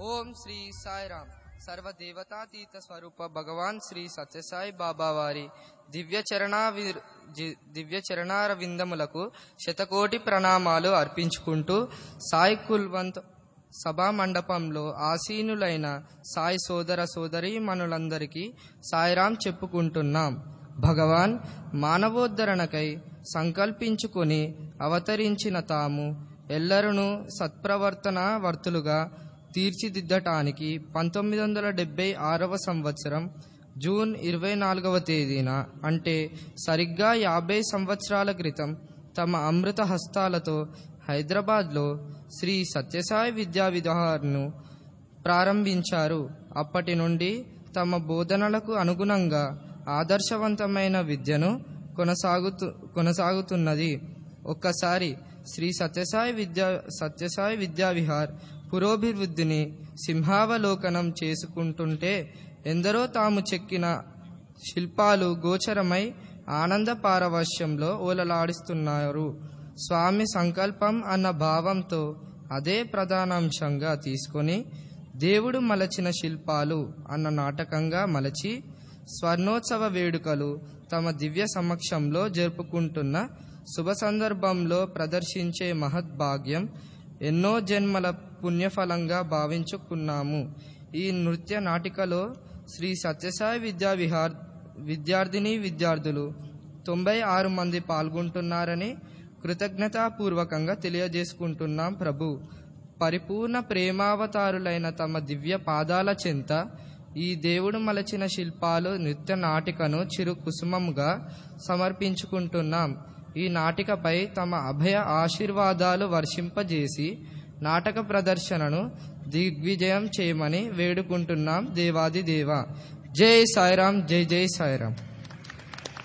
ఓం శ్రీ సాయిరామ్ సర్వదేవతాతీత స్వరూప భగవాన్ శ్రీ సత్యసాయి బాబా వారి దివ్య చరణా వి- జి- దివ్య చరణార విందములకు శతకోటి ప్రణామాలు అర్పించుకుంటూ సాయి కుల్వంత్ సభా మండపంలో ఆసీనులైన సాయి సోదర సోదరీ మనులందరికీ సాయిరాం చెప్పుకుంటున్నాం భగవాన్ మానవోద్ధరణకై సంకల్పించుకొని అవతరించిన తాము ఎల్లరూ సత్ప్రవర్తన వర్తులుగా తీర్చిదిద్దటానికి పంతొమ్మిది వందల డెబ్బై ఆరవ సంవత్సరం జూన్ ఇరవై నాలుగవ తేదీన అంటే సరిగ్గా యాభై సంవత్సరాల క్రితం తమ అమృత హస్తాలతో హైదరాబాద్లో శ్రీ సత్యసాయి విద్యా విహార్ను ప్రారంభించారు అప్పటి నుండి తమ బోధనలకు అనుగుణంగా ఆదర్శవంతమైన విద్యను కొనసాగుతు కొనసాగుతున్నది ఒక్కసారి శ్రీ సత్యసాయి విద్యా సత్యసాయి విద్యా విహార్ పురోభివృద్ధిని సింహావలోకనం చేసుకుంటుంటే ఎందరో తాము చెక్కిన శిల్పాలు గోచరమై ఆనంద పారవశ్యంలో ఓలలాడిస్తున్నారు స్వామి సంకల్పం అన్న భావంతో అదే ప్రధానాంశంగా తీసుకొని దేవుడు మలచిన శిల్పాలు అన్న నాటకంగా మలచి స్వర్ణోత్సవ వేడుకలు తమ దివ్య సమక్షంలో జరుపుకుంటున్న శుభ సందర్భంలో ప్రదర్శించే మహద్భాగ్యం ఎన్నో జన్మల పుణ్యఫలంగా భావించుకున్నాము ఈ నృత్య నాటికలో శ్రీ సత్యసాయి విద్యా విహార్ విద్యార్థిని విద్యార్థులు తొంభై ఆరు మంది పాల్గొంటున్నారని కృతజ్ఞతాపూర్వకంగా తెలియజేసుకుంటున్నాం ప్రభు పరిపూర్ణ ప్రేమావతారులైన తమ దివ్య పాదాల చెంత ఈ దేవుడు మలచిన శిల్పాలు నృత్య నాటికను చిరు కుసుమంగా సమర్పించుకుంటున్నాం ఈ నాటికపై తమ అభయ ఆశీర్వాదాలు వర్షింపజేసి నాటక ప్రదర్శనను దిగ్విజయం చేయమని వేడుకుంటున్నాం దేవాది దేవ జై సాయిరాం జై జై సాయిరాం